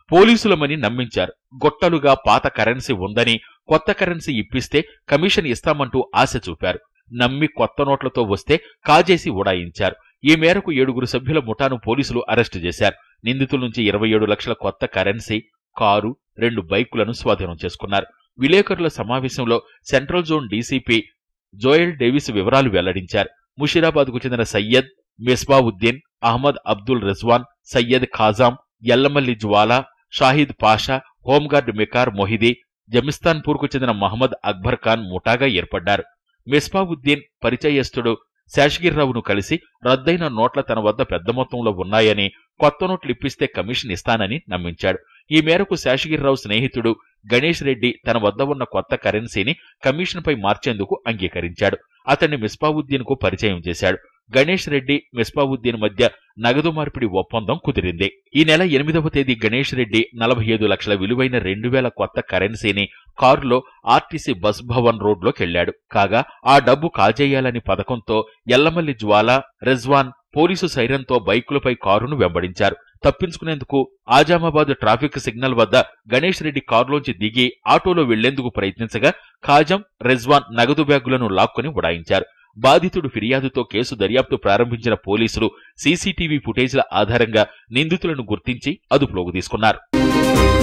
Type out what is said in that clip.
పోలీసులమని నమ్మించారు గొట్టలుగా పాత కరెన్సీ ఉందని కొత్త కరెన్సీ ఇప్పిస్తే కమిషన్ ఇస్తామంటూ ఆశ చూపారు నమ్మి కొత్త నోట్లతో వస్తే కాజేసి ఉడాయించారు ఈ మేరకు ఏడుగురు సభ్యుల ముఠాను పోలీసులు అరెస్టు చేశారు నిందితుల నుంచి ఇరవై ఏడు లక్షల కొత్త కరెన్సీ కారు రెండు బైకులను స్వాధీనం చేసుకున్నారు విలేకరుల సమావేశంలో central zone DCP Joel Davis వివరాలు వెల్లడించారు ముషీరాబాద్కు చెందిన సయ్యద్ మిస్బావుద్దీన్ అహ్మద్ అబ్దుల్ రిజ్వాన్ సయ్యద్ ఖాజాం ఎల్లమల్లి జ్వాలా షాహిద్ పాషా హోంగార్డ్ మికార్ మొహిదీ జమిస్తాన్పూర్కు చెందిన మహమ్మద్ అక్బర్ ఖాన్ ముఠాగా ఏర్పడ్డారు మిస్బావుద్దీన్ పరిచయస్తుడు శేషగిరిరావును కలిసి రద్దయిన నోట్ల తన వద్ద పెద్ద మొత్తంలో ఉన్నాయని కొత్త నోట్లు ఇప్పిస్తే కమిషన్ ఇస్తానని నమ్మించాడు ఈ మేరకు శేషగిరిరావు స్నేహితుడు గణేష్ రెడ్డి తన వద్ద ఉన్న కొత్త కరెన్సీని కమిషన్పై మార్చేందుకు అంగీకరించాడు అతన్ని మిస్బావుద్దీన్ కు పరిచయం చేశాడు గణేష్ రెడ్డి మిస్బావుద్దీన్ మధ్య నగదు మార్పిడి ఒప్పందం కుదిరింది ఈ నెల ఎనిమిదవ తేదీ గణేష్ రెడ్డి నలభై ఐదు లక్షల విలువైన రెండు వేల కొత్త కరెన్సీని కారులో ఆర్టీసీ బస్ భవన్ రోడ్లోకెళ్లాడు కాగా ఆ డబ్బు కాజేయాలని పథకంతో ఎల్లమల్లి జ్వాల రెజ్వాన్ పోలీసు సైరన్తో బైకులపై కారును వెంబడించారు తప్పించుకునేందుకు ఆజామాబాద్ ట్రాఫిక్ సిగ్నల్ వద్ద గణేష్ రెడ్డి కారులోంచి దిగి ఆటోలో వెళ్లేందుకు ప్రయత్నించగా ఖాజం రెజ్వాన్ నగదు బ్యాగులను లాక్కొని ఉడాయించారు బాధితుడు ఫిర్యాదుతో కేసు దర్యాప్తు ప్రారంభించిన పోలీసులు సీసీటీవీ ఫుటేజ్ల ఆధారంగా నిందితులను గుర్తించి అదుపులోకి తీసుకున్నారు